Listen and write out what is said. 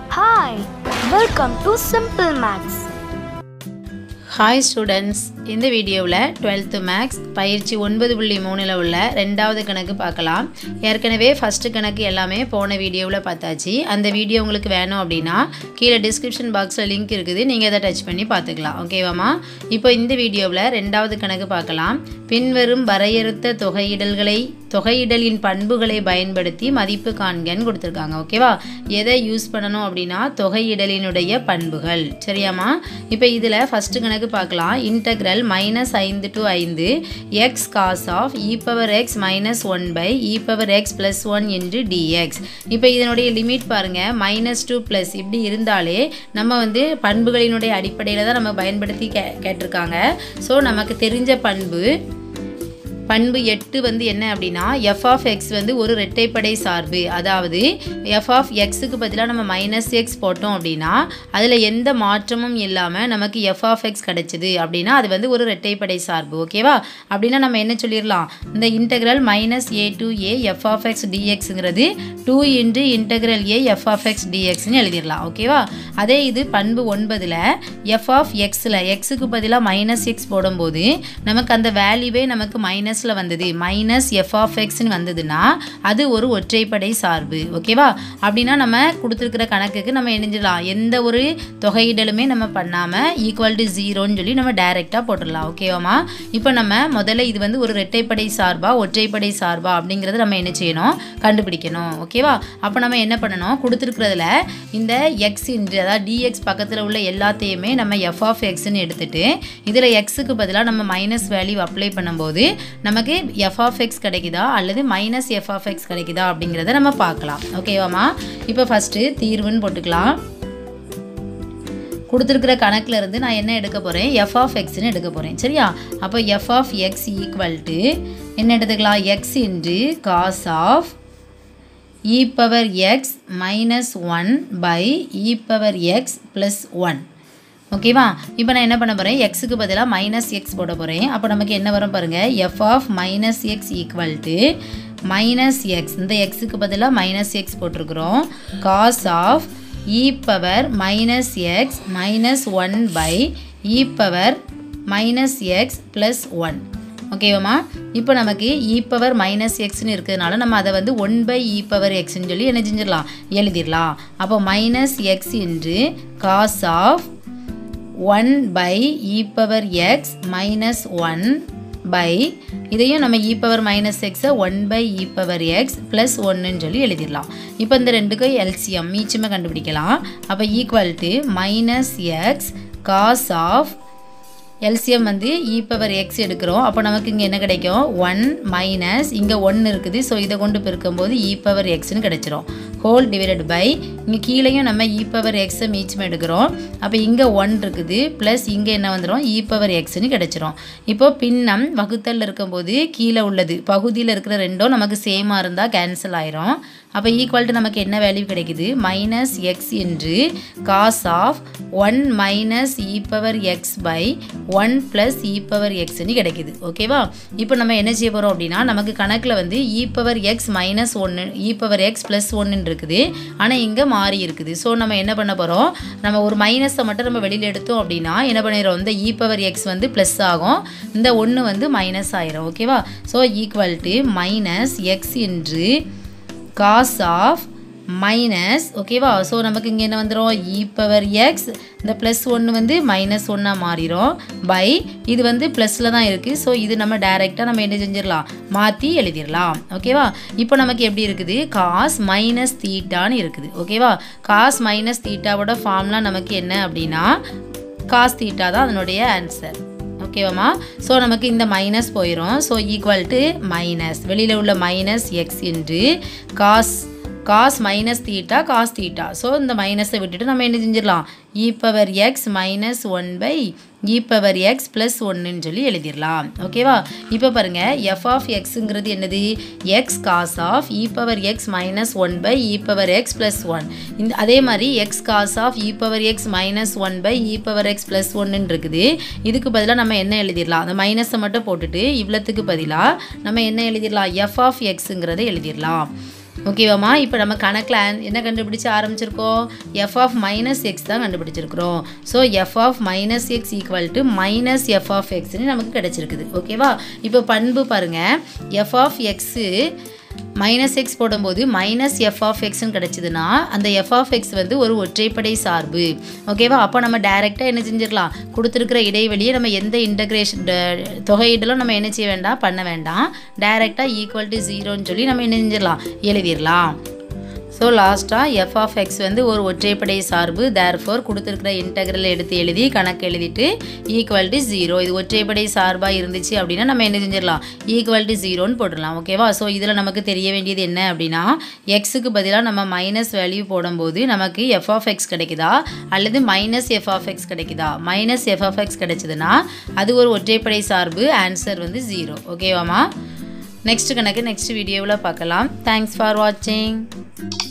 Hi, welcome to Simple Maths. Hi students இந்த வீடியோவில் twelfth maths பயிற்சி ஒன்பது புள்ளி மூணில் உள்ள ரெண்டாவது கணக்கு பார்க்கலாம் ஏற்கனவே ஃபஸ்ட்டு கணக்கு எல்லாமே போன வீடியோவில் பார்த்தாச்சு அந்த வீடியோ உங்களுக்கு வேணும் அப்படின்னா கீழே டிஸ்கிரிப்ஷன் பாக்ஸில் லிங்க் இருக்குது நீங்கள் அதை டச் பண்ணி பார்த்துக்கலாம் ஓகேவாம்மா இப்போ இந்த வீடியோவில் ரெண்டாவது கணக்கு பார்க்கலாம் பின்வரும் வரையறுத்த தொகையிடல்களை தொகையிடலின் பண்புகளை பயன்படுத்தி மதிப்பு காண்கன்னு கொடுத்துருக்காங்க ஓகேவா எதை யூஸ் பண்ணணும் அப்படின்னா தொகையிடலினுடைய பண்புகள் சரியாம்மா இப்போ இதில் ஃபஸ்ட்டு கணக்கு பார்க்கலாம் இன்டகிரல் மைனஸ் ஐந்து டு ஐந்து x cos of e power x minus one by e power x plus one into dx இப்போ இதனுடைய லிமிட் பாருங்கள் மைனஸ் டூ ப்ளஸ் இப்படி இருந்தாலே நம்ம வந்து பண்புகளினுடைய அடிப்படையில் தான் நம்ம பயன்படுத்தி கே கேட்டிருக்காங்க ஸோ நமக்கு தெரிஞ்ச பண்பு பண்பு எட்டு வந்து என்ன அப்படின்னா எஃப் ஆஃப் எக்ஸ் வந்து ஒரு இரட்டைப்படை சார்பு அதாவது எஃப் ஆஃப் எக்ஸுக்கு பதிலாக நம்ம மைனஸ் எக்ஸ் போட்டோம் அப்படின்னா அதில் எந்த மாற்றமும் இல்லாமல் நமக்கு எஃப் ஆஃப் எக்ஸ் கிடைச்சிது அப்படின்னா அது வந்து ஒரு இரட்டைப்படை சார்பு ஓகேவா அப்படின்னா நம்ம என்ன சொல்லிடலாம் இந்த integral minus A to A f of x டிஎக்ஸுங்கிறது two into integral A f of x டிஎக்ஸ்னு எழுதிடலாம் ஓகேவா அதே இது பண்பு ஒன்பதில் எஃப் ஆஃப் எக்ஸில் எக்ஸுக்கு பதிலாக மைனஸ் எக்ஸ் போடும்போது நமக்கு அந்த வேல்யூவே நமக்கு மைனஸில் வந்தது மைனஸ் எஃப் ஆஃப் எக்ஸ்னு வந்ததுன்னா அது ஒரு ஒற்றைப்படை சார்பு ஓகேவா அப்படின்னா நம்ம கொடுத்துருக்கிற கணக்குக்கு நம்ம இணைஞ்சிடலாம் எந்த ஒரு தொகையிடலுமே நம்ம பண்ணாமல் ஈக்குவல் டு ஜீரோன்னு சொல்லி நம்ம டைரெக்டாக போட்டுடலாம் ஓகேவாம்மா இப்போ நம்ம முதல்ல இது வந்து ஒரு இரட்டைப்படை சார்பா ஒற்றைப்படை சார்பா அப்படிங்கிறத நம்ம என்ன செய்யணும் கண்டுபிடிக்கணும் ஓகேவா அப்போ நம்ம என்ன பண்ணணும் கொடுத்துருக்கிறதுல இந்த எக்ஸ் இன்று அதாவது டிஎக்ஸ் பக்கத்தில் உள்ள எல்லாத்தையுமே நம்ம எஃப் ஆஃப் எக்ஸ்ன்னு எடுத்துட்டு இதில் எக்ஸுக்கு பதிலாக நம்ம மைனஸ் வேல்யூ அப்ளை பண்ணும்போது நமக்கு எஃப் ஆஃப் எக்ஸ் கிடைக்குதா அல்லது மைனஸ் எஃப் ஆஃப் எக்ஸ் கிடைக்குதா அப்படிங்கிறத நம்ம பார்க்கலாம் ஓகேவாம்மா இப்போ ஃபஸ்ட்டு தீர்வுன்னு போட்டுக்கலாம் கொடுத்துருக்கிற கணக்கில் இருந்து நான் என்ன எடுக்க போகிறேன் எஃப் ஆஃப் எக்ஸ்னு எடுக்க போகிறேன் சரியா அப்போ f of x equal to என்ன எடுத்துக்கலாம் x into cos of e power x minus one by e power x plus one ஓகேவா இப்போ நான் என்ன பண்ண போகிறேன் எக்ஸுக்கு பதிலாக மைனஸ் எக்ஸ் போட போகிறேன் அப்போ நமக்கு என்ன வரும் பாருங்கள் f of minus x equal to minus x இந்த எக்ஸுக்கு பதிலாக மைனஸ் எக்ஸ் போட்டிருக்கிறோம் cos of e power minus x minus one by e power minus x plus one ஓகேவாம்மா இப்போ நமக்கு இ பவர் மைனஸ் எக்ஸ்னு இருக்கிறதுனால நம்ம அதை வந்து ஒன் பை இ பவர் எக்ஸ்ன்னு சொல்லி என்ன செஞ்சிடலாம் எழுதிடலாம் அப்போ minus x into cos of one by e power x minus one by இதையும் நம்ம இ பவர் மைனஸ் எக்ஸை one by e power x plus ஒன்றுன்னு சொல்லி எழுதிடலாம் இப்போ இந்த ரெண்டுக்கும் எல்சிஎம் மீச்சுமே கண்டுபிடிக்கலாம் அப்போ equal to minus x cos of LCM வந்து இ பவர் எக்ஸ் எடுக்கிறோம் அப்போ நமக்கு இங்கே என்ன கிடைக்கும் ஒன் மைனஸ் இங்கே ஒன்று இருக்குது ஸோ இதை கொண்டு பெருக்கும்போது இ பவர் எக்ஸ்னு கிடைச்சிரும் ஹோல் டிவைடட் பை இங்கே கீழேயும் நம்ம இ பவர் எக்ஸை மீச்சம் எடுக்கிறோம் அப்போ இங்கே ஒன் இருக்குது ப்ளஸ் இங்கே என்ன வந்துடும் இ பவர் எக்ஸ்னு கிடைச்சிரும் இப்போ பின்னம் வகுத்தல் இருக்கும்போது கீழே உள்ளது பகுதியில் இருக்கிற ரெண்டும் நமக்கு சேமாக இருந்தால் கேன்சல் ஆயிரும் அப்போ ஈக்குவல் டு நமக்கு என்ன வேல்யூ கிடைக்குது minus x into cos of one minus e power x by one plus e power எக்ஸ்னு கிடைக்குது ஓகேவா இப்போ நம்ம என்ன செய்ய போகிறோம் அப்படின்னா நமக்கு கணக்கில் வந்து இ பவர் எக்ஸ் மைனஸ் ஒன்று இ பவர் எக்ஸ் ப்ளஸ் ஒன்று இருக்குது ஆனால் இங்கே மாறி இருக்குது ஸோ நம்ம என்ன பண்ண போகிறோம் நம்ம ஒரு மைனஸை மட்டும் நம்ம வெளியில் எடுத்தோம் அப்படின்னா என்ன பண்ணிடுறோம் இந்த இ பவர் எக்ஸ் வந்து ப்ளஸ் ஆகும் இந்த ஒன்று வந்து மைனஸ் ஆயிரும் ஓகேவா so equal to minus x into cos of minus ஓகேவா ஸோ நமக்கு இங்கே என்ன வந்துடும் இ பவர் எக்ஸ் இந்த ப்ளஸ் ஒன்று வந்து மைனஸ் ஒன்னாக மாறிடும் பை இது வந்து ப்ளஸில் தான் இருக்குது ஸோ இது நம்ம டைரெக்டாக நம்ம என்ன செஞ்சிடலாம் மாற்றி எழுதிடலாம் ஓகேவா இப்போ நமக்கு எப்படி இருக்குது காஸ் மைனஸ் தீட்டான்னு இருக்குது ஓகேவா காஸ் மைனஸ் தீட்டாவோட ஃபார்ம்லாம் நமக்கு என்ன அப்படின்னா காஸ் தீட்டா தான் அதனுடைய ஆன்சர் ஓகேவாம்மா ஸோ நமக்கு இந்த மைனஸ் போயிடும் ஸோ ஈக்குவல் டு மைனஸ் வெளியில் உள்ள minus x into cos cos minus theta cos theta so இந்த மைனஸை விட்டுட்டு நம்ம என்ன செஞ்சிடலாம் e power x minus one by e power x plus ஒன்றுன்னு சொல்லி எழுதிடலாம் ஓகேவா இப்போ பாருங்கள் எஃப் ஆஃப் எக்ஸுங்கிறது என்னது x cos of e power x minus one by e power x plus one இந்த அதே மாதிரி x cos of e power x minus one by e power x plus ஒன்றுன்னு இருக்குது இதுக்கு பதிலாக நம்ம என்ன எழுதிடலாம் அந்த மைனஸை மட்டும் போட்டுட்டு இவ்வளோத்துக்கு பதிலாக நம்ம என்ன எழுதிடலாம் எஃப் ஆஃப் எக்ஸுங்கிறத எழுதிடலாம் ஓகேவாம்மா இப்போ நம்ம கணக்கில் என்ன கண்டுபிடிச்சு ஆரம்பிச்சிருக்கோம் எஃப் ஆஃப் மைனஸ் எக்ஸ் தான் கண்டுபிடிச்சிருக்கிறோம் so f of minus x equal to minus f of எக்ஸ்னு நமக்கு கிடச்சிருக்குது ஓகேவா இப்போ பண்பு பாருங்கள் f of x minus x போடும்போது மைனஸ் எஃப் ஆஃப் எக்ஸ்னு கிடச்சிதுன்னா அந்த எஃப் ஆஃப் எக்ஸ் வந்து ஒரு ஒற்றைப்படை சார்பு ஓகேவா அப்போ நம்ம டைரெக்டாக என்ன செஞ்சிடலாம் கொடுத்துருக்கிற இடைவெளியை நம்ம எந்த இன்டகிரேஷன் தொகையீடலும் நம்ம என்ன செய்ய வேண்டாம் பண்ண வேண்டாம் டைரெக்டாக ஈக்குவல் டு ஜீரோன்னு சொல்லி நம்ம என்ன செஞ்சிடலாம் எழுதிடலாம் ஸோ லாஸ்ட்டாக எஃப் ஆஃப் எக்ஸ் வந்து ஒரு ஒற்றைப்படை சார்பு தேர்ஃபோர் கொடுத்துருக்கிற இன்டகிரல் எடுத்து எழுதி கணக்கு எழுதிட்டு ஈக்குவல் டு ஜீரோ இது ஒற்றைப்படை சார்பாக இருந்துச்சு அப்படின்னா நம்ம என்ன செஞ்சிடலாம் ஈக்குவல் டு ஜீரோன்னு போட்டுடலாம் ஓகேவா ஸோ இதில் நமக்கு தெரிய வேண்டியது என்ன அப்படின்னா எக்ஸுக்கு பதிலாக நம்ம மைனஸ் வேல்யூ போடும்போது நமக்கு எஃப் ஆஃப் எக்ஸ் கிடைக்குதா அல்லது மைனஸ் எஃப் ஆஃப் எக்ஸ் கிடைக்குதா மைனஸ் எஃப் ஆஃப் எக்ஸ் கிடைச்சதுன்னா அது ஒரு ஒற்றைப்படை சார்பு ஆன்சர் வந்து ஜீரோ ஓகேவாம்மா நெக்ஸ்ட் கணக்கு நெக்ஸ்ட் வீடியோவில் பார்க்கலாம் தேங்க்ஸ் ஃபார் வாட்சிங்